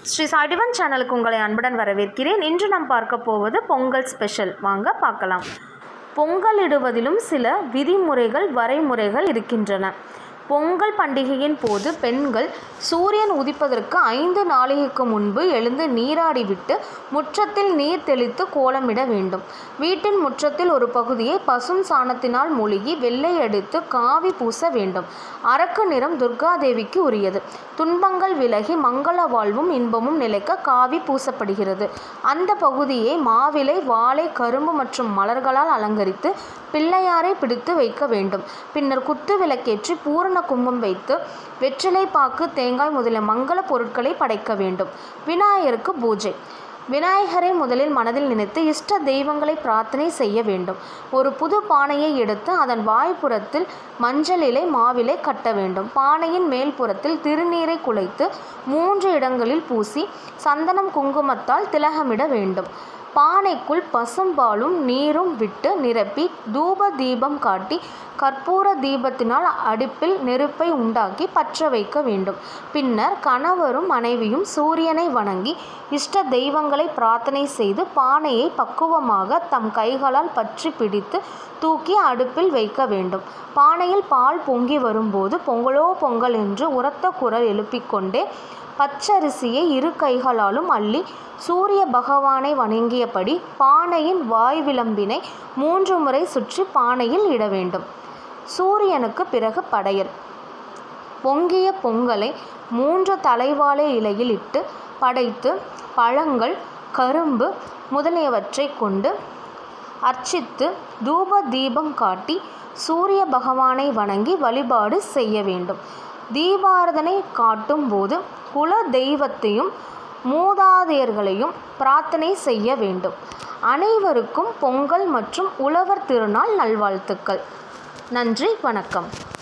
ஸ்ரீ சாய்டிவன் சேனலுக்கு உங்களை அன்புடன் வரவேற்கிறேன் இன்று நாம் பார்க்க போவது பொங்கல் ஸ்பெஷல் வாங்க பார்க்கலாம் பொங்கலிடுவதிலும் சில விதிமுறைகள் வரைமுறைகள் இருக்கின்றன பொங்கல் பண்டிகையின் போது பெண்கள் சூரியன் உதிப்பதற்கு ஐந்து நாளிகைக்கு முன்பு எழுந்து நீராடிவிட்டு முற்றத்தில் நீர் தெளித்து கோலமிட வேண்டும் வீட்டின் முற்றத்தில் ஒரு பகுதியை பசும் சாணத்தினால் மூழ்கி வெள்ளை அடித்து காவி பூச வேண்டும் அரக்கு நிறம் துர்காதேவிக்கு உரியது துன்பங்கள் விலகி மங்கள வாழ்வும் இன்பமும் நிலைக்க காவி பூசப்படுகிறது அந்த பகுதியை மாவிலை வாழை கரும்பு மற்றும் மலர்களால் அலங்கரித்து பிள்ளையாரை பிடித்து வைக்க வேண்டும் பின்னர் குத்து விளக்கேற்றி பூரண கும்பம் வைத்து வெற்றிலை பாக்கு தேங்காய் முதலிய மங்கள பொருட்களை படைக்க வேண்டும் விநாயகருக்கு பூஜை விநாயகரை முதலில் மனதில் நினைத்து இஷ்ட தெய்வங்களை பிரார்த்தனை செய்ய வேண்டும் ஒரு புது பானையை எடுத்து அதன் வாய்ப்புறத்தில் மஞ்சள் இலை மாவிலை கட்ட வேண்டும் பானையின் மேல்புறத்தில் திருநீரை குலைத்து மூன்று இடங்களில் பூசி சந்தனம் குங்குமத்தால் திலகமிட வேண்டும் பானைக்குள் பசும்பாலும் நீரும் விட்டு நிரப்பி தூப தீபம் காட்டி கற்பூர தீபத்தினால் அடுப்பில் நெருப்பை உண்டாக்கி பற்ற வைக்க வேண்டும் பின்னர் கணவரும் மனைவியும் சூரியனை வணங்கி இஷ்ட தெய்வங்களை பிரார்த்தனை செய்து பானையை பக்குவமாக தம் கைகளால் பற்றி பிடித்து தூக்கி அடுப்பில் வைக்க வேண்டும் பானையில் பால் பொங்கி வரும்போது பொங்கலோ பொங்கல் என்று உரத்த குரல் எழுப்பிக்கொண்டே பச்சரிசியை இரு கைகளாலும் அள்ளி சூரிய பகவானை வணங்கியபடி பானையின் வாய் விளம்பினை மூன்று முறை சுற்றி பானையில் இட வேண்டும் சூரியனுக்கு பிறகு படையல் பொங்கிய பொங்கலை மூன்று தலைவாழை இலையில் இட்டு படைத்து பழங்கள் கரும்பு முதலியவற்றை கொண்டு அர்ச்சித்து தூப தீபம் காட்டி சூரிய பகவானை வணங்கி வழிபாடு செய்ய வேண்டும் தீபாரதனை காட்டும் போது குல தெய்வத்தையும் மூதாதையர்களையும் பிரார்த்தனை செய்ய வேண்டும் அனைவருக்கும் பொங்கல் மற்றும் உழவர் திருநாள் நல்வாழ்த்துக்கள் நன்றி வணக்கம்